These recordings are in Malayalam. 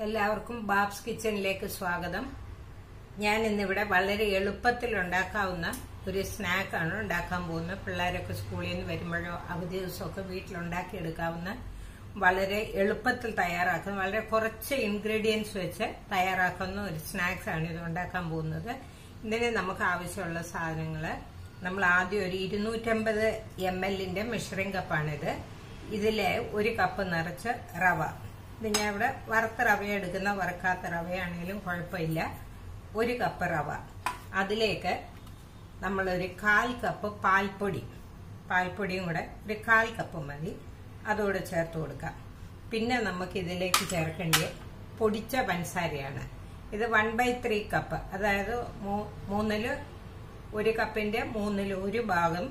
എല്ലാവർക്കും ബാബ്സ് കിച്ചണിലേക്ക് സ്വാഗതം ഞാൻ ഇന്നിവിടെ വളരെ എളുപ്പത്തിൽ ഉണ്ടാക്കാവുന്ന ഒരു സ്നാക്കാണ് ഉണ്ടാക്കാൻ പോകുന്നത് പിള്ളേരൊക്കെ സ്കൂളിൽ നിന്ന് വരുമ്പോഴോ അവധി ദിവസമൊക്കെ വീട്ടിലുണ്ടാക്കിയെടുക്കാവുന്ന വളരെ എളുപ്പത്തിൽ തയ്യാറാക്കുന്ന വളരെ കുറച്ച് ഇൻഗ്രീഡിയൻസ് വെച്ച് തയ്യാറാക്കുന്ന ഒരു സ്നാക്സ് ആണ് ഇത് ഉണ്ടാക്കാൻ പോകുന്നത് ഇതിന് നമുക്ക് ആവശ്യമുള്ള സാധനങ്ങൾ നമ്മൾ ആദ്യം ഒരു ഇരുന്നൂറ്റമ്പത് എം എല്ലിന്റെ മെഷറിംഗ് കപ്പാണിത് ഇതിലെ ഒരു കപ്പ് നിറച്ച് റവ ഇത് ഞാൻ ഇവിടെ വറുത്ത റവ എടുക്കുന്ന വറുക്കാത്ത റവയാണെങ്കിലും കുഴപ്പമില്ല ഒരു കപ്പ് റവ അതിലേക്ക് നമ്മളൊരു കാൽ കപ്പ് പാൽപ്പൊടി പാൽപ്പൊടിയും കൂടെ ഒരു കാൽ കപ്പ് മതി അതോടെ ചേർത്ത് കൊടുക്കാം പിന്നെ നമുക്ക് ഇതിലേക്ക് ചേർക്കേണ്ടത് പൊടിച്ച പഞ്ചസാരയാണ് ഇത് വൺ ബൈ ത്രീ കപ്പ് അതായത് മൂന്നില് ഒരു കപ്പിന്റെ മൂന്നിൽ ഒരു ഭാഗം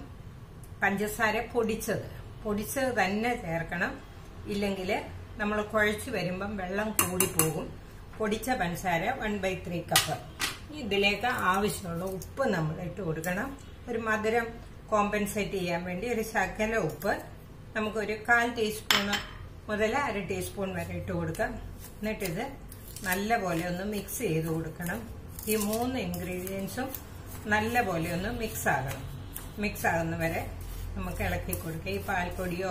പഞ്ചസാര പൊടിച്ചത് പൊടിച്ചത് തന്നെ ചേർക്കണം ഇല്ലെങ്കിൽ നമ്മൾ കുഴച്ച് വരുമ്പം വെള്ളം കൂടിപ്പോകും പൊടിച്ച പഞ്ചസാര വൺ ബൈ ത്രീ കപ്പ് ഇതിലേക്ക് ആവശ്യമുള്ള ഉപ്പ് നമ്മൾ ഇട്ട് കൊടുക്കണം ഒരു മധുരം കോമ്പൻസേറ്റ് ചെയ്യാൻ വേണ്ടി ഒരു ശകല ഉപ്പ് നമുക്കൊരു കാൽ ടീസ്പൂണ് മുതൽ അര ടീസ്പൂൺ വരെ ഇട്ട് കൊടുക്കാം എന്നിട്ടിത് നല്ലപോലെ ഒന്ന് മിക്സ് ചെയ്ത് കൊടുക്കണം ഈ മൂന്ന് ഇൻഗ്രീഡിയൻസും നല്ലപോലെ ഒന്ന് മിക്സ് ആകണം മിക്സ് ആകുന്ന വരെ നമുക്ക് ഇളക്കി കൊടുക്കുക ഈ പാൽപ്പൊടിയോ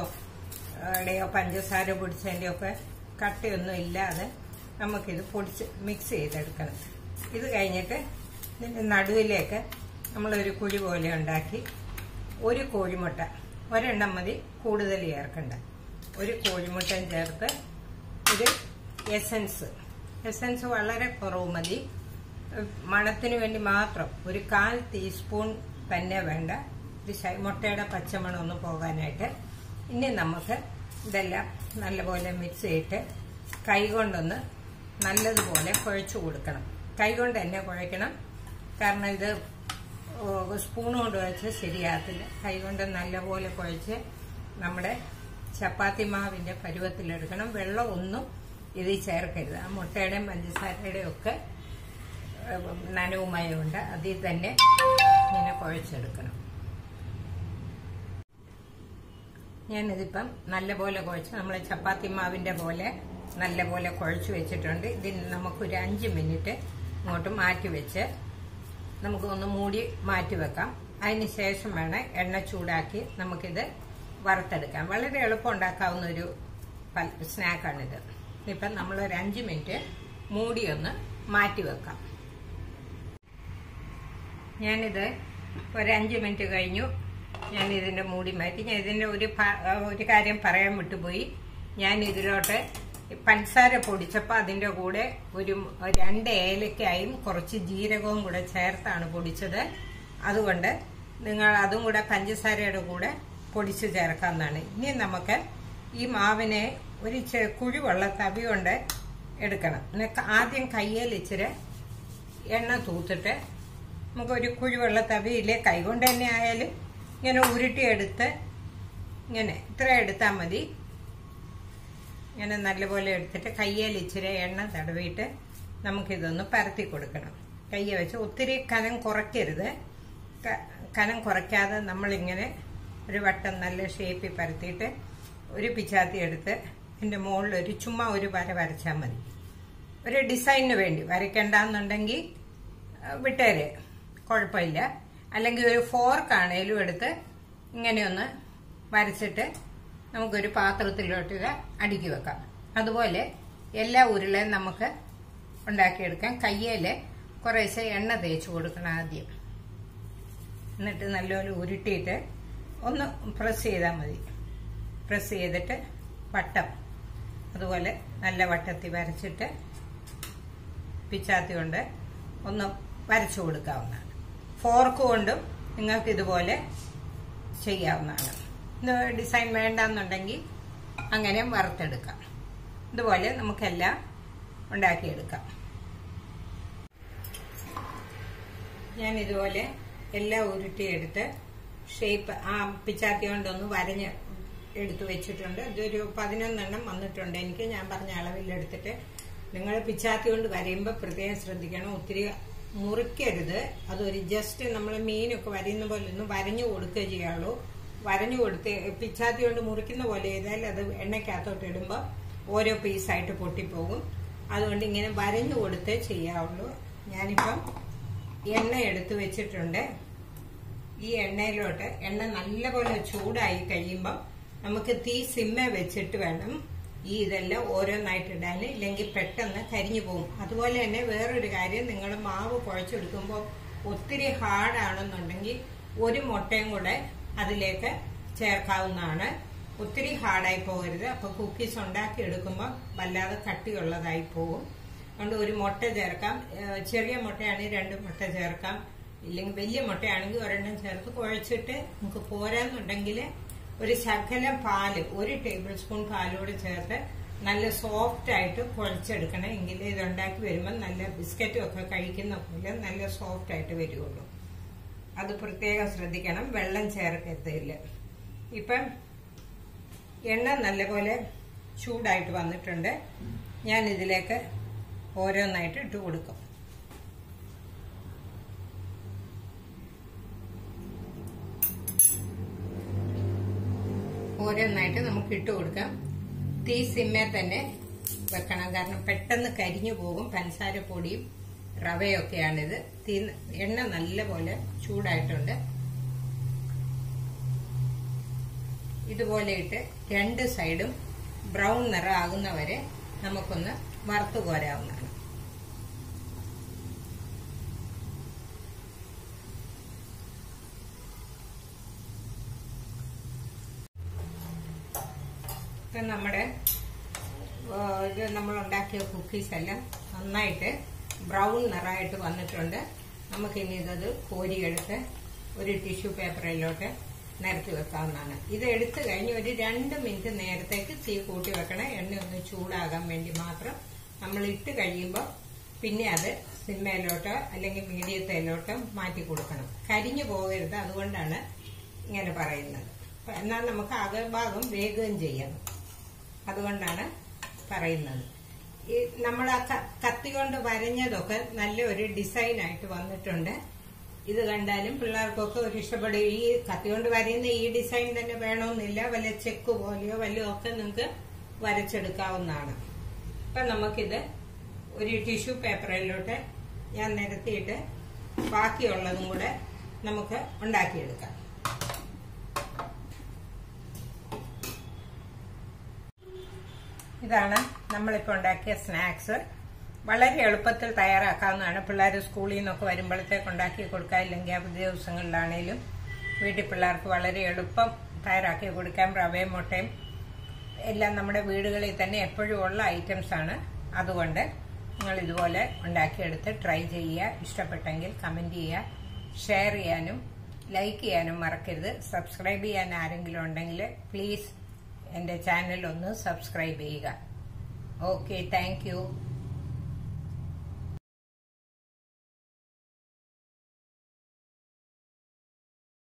ഇടയോ പഞ്ചസാര പൊടിച്ചതിൻ്റെ ഒക്കെ കട്ടയൊന്നും ഇല്ലാതെ നമുക്കിത് പൊടിച്ച് മിക്സ് ചെയ്തെടുക്കണം ഇത് കഴിഞ്ഞിട്ട് ഇതിൻ്റെ നടുവിലേക്ക് നമ്മളൊരു കുഴി പോലെ ഉണ്ടാക്കി ഒരു കോഴിമുട്ട ഒരെണ്ണം മതി കൂടുതൽ ചേർക്കണ്ട ഒരു കോഴിമുട്ടയും ചേർത്ത് ഒരു എസൻസ് എസൻസ് വളരെ കുറവ് മതി മണത്തിന് വേണ്ടി മാത്രം ഒരു കാൽ ടീസ്പൂൺ തന്നെ വേണ്ട ഇത് മുട്ടയുടെ പച്ചമണം ഒന്ന് പോകാനായിട്ട് ഇനി നമുക്ക് ഇതെല്ലാം നല്ലപോലെ മിക്സ് ചെയ്തിട്ട് കൈകൊണ്ടൊന്ന് നല്ലതുപോലെ കുഴച്ചു കൊടുക്കണം കൈകൊണ്ട് തന്നെ കുഴയ്ക്കണം കാരണം ഇത് സ്പൂൺ കൊണ്ട് കുഴച്ച് ശരിയാകത്തില്ല കൈകൊണ്ട് നല്ലപോലെ കുഴച്ച് നമ്മുടെ ചപ്പാത്തി മാവിന്റെ പരുവത്തിലെടുക്കണം വെള്ളം ഒന്നും ഇതിൽ ചേർക്കരുത് ആ മുട്ടയുടെയും പഞ്ചസാരയുടെയും ഒക്കെ നനവുമയമുണ്ട് അതിൽ തന്നെ ഇങ്ങനെ കുഴച്ചെടുക്കണം ഞാനിതിപ്പം നല്ലപോലെ കുഴച്ച് നമ്മളെ ചപ്പാത്തി മാവിന്റെ പോലെ നല്ലപോലെ കുഴച്ച് വെച്ചിട്ടുണ്ട് ഇതിന് നമുക്കൊരു അഞ്ച് മിനിറ്റ് ഇങ്ങോട്ട് മാറ്റി വെച്ച് നമുക്ക് ഒന്ന് മൂടി മാറ്റി വെക്കാം അതിന് ശേഷം വേണം എണ്ണ ചൂടാക്കി നമുക്കിത് വറുത്തെടുക്കാം വളരെ എളുപ്പം ഉണ്ടാക്കാവുന്ന ഒരു സ്നാക്കാണിത് ഇപ്പം നമ്മൾ ഒരു അഞ്ച് മിനിറ്റ് മൂടി ഒന്ന് മാറ്റി വെക്കാം ഞാനിത് ഒരു അഞ്ച് മിനിറ്റ് കഴിഞ്ഞു ഞാൻ ഇതിന്റെ മൂടി മാറ്റി ഞാൻ ഇതിന്റെ ഒരു ഒരു കാര്യം പറയാൻ വിട്ടുപോയി ഞാൻ ഇതിലോട്ട് പഞ്ചസാര പൊടിച്ചപ്പോൾ അതിന്റെ കൂടെ ഒരു രണ്ട് ഏലക്കായും കുറച്ച് ജീരകവും കൂടെ ചേർത്താണ് പൊടിച്ചത് അതുകൊണ്ട് നിങ്ങൾ അതും കൂടെ പഞ്ചസാരയുടെ കൂടെ പൊടിച്ച് ചേർക്കാവുന്നതാണ് ഇനി നമുക്ക് ഈ മാവിനെ ഒരു കുഴിവുള്ള തവി കൊണ്ട് എടുക്കണം ആദ്യം കയ്യിൽ ഇച്ചിരി എണ്ണ തൂത്തിട്ട് നമുക്ക് ഒരു കുഴിവെള്ള തവിയിലെ കൈകൊണ്ട് തന്നെ ആയാലും ഇങ്ങനെ ഉരുട്ടിയെടുത്ത് ഇങ്ങനെ ഇത്ര എടുത്താൽ മതി ഇങ്ങനെ നല്ലപോലെ എടുത്തിട്ട് കയ്യിൽ ഇച്ചിരി എണ്ണ തടവിയിട്ട് നമുക്കിതൊന്ന് പരത്തി കൊടുക്കണം കയ്യെ വെച്ച് ഒത്തിരി കനം കുറയ്ക്കരുത് കനം കുറയ്ക്കാതെ നമ്മളിങ്ങനെ ഒരു വട്ടം നല്ല ഷേപ്പിൽ പരത്തിയിട്ട് ഒരു പിച്ചാത്തി എടുത്ത് എൻ്റെ മുകളിൽ ഒരു ചുമ്മാ ഒരു വര വരച്ചാൽ മതി ഒരു ഡിസൈനിന് വേണ്ടി വരയ്ക്കണ്ടെന്നുണ്ടെങ്കിൽ വിട്ടേര് കുഴപ്പമില്ല അല്ലെങ്കിൽ ഒരു ഫോർക്ക് ആണേലും എടുത്ത് ഇങ്ങനെയൊന്ന് വരച്ചിട്ട് നമുക്കൊരു പാത്രത്തിലോട്ട് അടുക്കി വെക്കാം അതുപോലെ എല്ലാ ഉരുളയും നമുക്ക് ഉണ്ടാക്കിയെടുക്കാം കയ്യിൽ കുറേശ്ശെ എണ്ണ തേച്ച് കൊടുക്കണം ആദ്യം എന്നിട്ട് നല്ലപോലെ ഉരുട്ടിയിട്ട് ഒന്ന് പ്രസ് ചെയ്താൽ മതി പ്രസ് ചെയ്തിട്ട് വട്ടം അതുപോലെ നല്ല വട്ടത്തിൽ വരച്ചിട്ട് പിച്ചാത്തി കൊണ്ട് ഒന്ന് വരച്ചു കൊടുക്കാവുന്നതാണ് ഫോർക്ക് കൊണ്ടും നിങ്ങൾക്ക് ഇതുപോലെ ചെയ്യാവുന്നതാണ് ഇത് ഡിസൈൻ വേണ്ടെന്നുണ്ടെങ്കിൽ അങ്ങനെ വറുത്തെടുക്കാം ഇതുപോലെ നമുക്കെല്ലാം ഉണ്ടാക്കിയെടുക്കാം ഞാൻ ഇതുപോലെ എല്ലാം ഉരുട്ടിയെടുത്ത് ഷേപ്പ് ആ പിച്ചാത്തി കൊണ്ടൊന്ന് വരഞ്ഞ് എടുത്തു വെച്ചിട്ടുണ്ട് ഇതൊരു പതിനൊന്നെണ്ണം വന്നിട്ടുണ്ട് എനിക്ക് ഞാൻ പറഞ്ഞ അളവിലെടുത്തിട്ട് നിങ്ങൾ പിച്ചാത്തി കൊണ്ട് വരയുമ്പോൾ പ്രത്യേകം ശ്രദ്ധിക്കണം ഒത്തിരി മുറിക്കരുത് അതൊരു ജസ്റ്റ് നമ്മൾ മീനൊക്കെ വരയുന്ന പോലെ ഒന്ന് വരഞ്ഞു കൊടുക്കുകയോ ചെയ്യാവുള്ളൂ വരഞ്ഞു കൊടുത്ത് പിച്ചാത്തി കൊണ്ട് മുറിക്കുന്ന പോലെ ചെയ്താൽ അത് എണ്ണയ്ക്കകത്തോട്ട് ഇടുമ്പോൾ ഓരോ പീസായിട്ട് പൊട്ടിപ്പോകും അതുകൊണ്ട് ഇങ്ങനെ വരഞ്ഞു കൊടുത്തേ ചെയ്യാവുള്ളൂ ഞാനിപ്പം എണ്ണ എടുത്തു വെച്ചിട്ടുണ്ട് ഈ എണ്ണയിലോട്ട് എണ്ണ നല്ലപോലെ ചൂടായി കഴിയുമ്പോൾ നമുക്ക് തീ സിമ്മ വെച്ചിട്ട് വേണം ഈ ഇതെല്ലാം ഓരോന്നായിട്ട് ഇടാൻ ഇല്ലെങ്കിൽ പെട്ടെന്ന് കരിഞ്ഞു പോകും അതുപോലെ തന്നെ വേറൊരു കാര്യം നിങ്ങൾ മാവ് കുഴച്ചെടുക്കുമ്പോൾ ഒത്തിരി ഹാർഡാണെന്നുണ്ടെങ്കിൽ ഒരു മുട്ടയും കൂടെ അതിലേക്ക് ചേർക്കാവുന്നതാണ് ഒത്തിരി ഹാർഡായി പോകരുത് അപ്പൊ കുക്കീസ് ഉണ്ടാക്കി എടുക്കുമ്പോൾ വല്ലാതെ കട്ടിയുള്ളതായി പോകും അതുകൊണ്ട് ഒരു മുട്ട ചേർക്കാം ഏഹ് ചെറിയ മുട്ടയാണെങ്കിൽ രണ്ട് മുട്ട ചേർക്കാം ഇല്ലെങ്കിൽ വലിയ മുട്ടയാണെങ്കിൽ ഒരെണ്ണം ചേർത്ത് കുഴച്ചിട്ട് നമുക്ക് പോരാന്നുണ്ടെങ്കിൽ ഒരു ശകലം പാല് ഒരു ടേബിൾ സ്പൂൺ പാലോട് ചേർത്ത് നല്ല സോഫ്റ്റ് ആയിട്ട് കുഴച്ചെടുക്കണം എങ്കിൽ ഇത് ഉണ്ടാക്കി വരുമ്പോൾ നല്ല ബിസ്ക്കറ്റും ഒക്കെ കഴിക്കുന്ന പോലെ നല്ല സോഫ്റ്റ് ആയിട്ട് വരുള്ളൂ അത് പ്രത്യേകം ശ്രദ്ധിക്കണം വെള്ളം ചേർക്കത്തില്ല ഇപ്പം എണ്ണ നല്ലപോലെ ചൂടായിട്ട് വന്നിട്ടുണ്ട് ഞാൻ ഇതിലേക്ക് ഓരോന്നായിട്ട് ഇട്ട് കൊടുക്കും ഓരോന്നായിട്ട് നമുക്ക് ഇട്ട് കൊടുക്കാം തീ സിമ്മേ തന്നെ വെക്കണം കാരണം പെട്ടെന്ന് കരിഞ്ഞു പോകും പഞ്ചസാര പൊടിയും റവയൊക്കെയാണിത് തീ എണ്ണ നല്ലപോലെ ചൂടായിട്ടുണ്ട് ഇതുപോലെ ഇട്ട് രണ്ട് സൈഡും ബ്രൗൺ നിറം ആകുന്നവരെ നമുക്കൊന്ന് വറുത്തു കോരാവുന്നതാണ് ഇപ്പം നമ്മുടെ ആ, ഇത് നമ്മൾ ഉണ്ടാക്കിയ കുക്കീസ് എല്ലാം നന്നായിട്ട് ബ്രൗൺ നിറമായിട്ട് വന്നിട്ടുണ്ട് നമുക്കിനി ഇതത് കോരിയെടുത്ത് ഒരു ടിഷ്യൂ പേപ്പറിലോട്ട് നിരത്തി വെക്കാവുന്നതാണ് ഇത് എടുത്തു കഴിഞ്ഞ് ഒരു രണ്ട് മിനിറ്റ് നേരത്തേക്ക് തീ കൂട്ടി വെക്കണം എണ്ണ ഒന്ന് ചൂടാകാൻ വേണ്ടി മാത്രം നമ്മൾ ഇട്ട് കഴിയുമ്പോൾ പിന്നെ അത് സിമ്മയിലോട്ടോ അല്ലെങ്കിൽ മീഡിയത്തിലോട്ടോ മാറ്റി കൊടുക്കണം കരിഞ്ഞു പോകരുത് അതുകൊണ്ടാണ് ഇങ്ങനെ പറയുന്നത് അപ്പൊ എന്നാൽ നമുക്ക് അകഭാഗം വേഗം ചെയ്യാം അതുകൊണ്ടാണ് പറയുന്നത് ഈ നമ്മൾ ആ ക- കത്തി കൊണ്ട് വരഞ്ഞതൊക്കെ നല്ല ഒരു ഡിസൈൻ ആയിട്ട് വന്നിട്ടുണ്ട് ഇത് കണ്ടാലും പിള്ളേർക്കൊക്കെ ഒരു ഇഷ്ടപ്പെടും ഈ കത്തി കൊണ്ട് വരയുന്ന ഈ ഡിസൈൻ തന്നെ വേണമെന്നില്ല വല്ല ചെക്ക് പോലെയോ വല്ലതും ഒക്കെ നിങ്ങൾക്ക് വരച്ചെടുക്കാവുന്നതാണ് അപ്പൊ നമുക്കിത് ഒരു ടിഷ്യൂ പേപ്പറിലോട്ട് ഞാൻ നിരത്തിയിട്ട് ബാക്കിയുള്ളതും കൂടെ നമുക്ക് ഉണ്ടാക്കിയെടുക്കാം ഇതാണ് നമ്മളിപ്പോൾ ഉണ്ടാക്കിയ സ്നാക്സ് വളരെ എളുപ്പത്തിൽ തയ്യാറാക്കാവുന്നതാണ് പിള്ളേർ സ്കൂളിൽ നിന്നൊക്കെ വരുമ്പോഴത്തേക്ക് ഉണ്ടാക്കി കൊടുക്കാം ഇല്ലെങ്കിൽ അവധി ദിവസങ്ങളിലാണേലും വീട്ടിൽ പിള്ളേർക്ക് വളരെ എളുപ്പം തയ്യാറാക്കി കൊടുക്കാം റവയും മുട്ടയും എല്ലാം നമ്മുടെ വീടുകളിൽ തന്നെ എപ്പോഴും ഉള്ള ഐറ്റംസ് ആണ് അതുകൊണ്ട് നിങ്ങൾ ഇതുപോലെ ഉണ്ടാക്കിയെടുത്ത് ട്രൈ ചെയ്യുക ഇഷ്ടപ്പെട്ടെങ്കിൽ കമൻറ്റ് ചെയ്യുക ഷെയർ ചെയ്യാനും ലൈക്ക് ചെയ്യാനും മറക്കരുത് സബ്സ്ക്രൈബ് ചെയ്യാൻ ആരെങ്കിലും ഉണ്ടെങ്കിൽ പ്ലീസ് എൻ്റെ ചാനൽ ഒന്ന് സബ്സ്ക്രൈബ് ചെയ്യുക ഓക്കെ താങ്ക് യു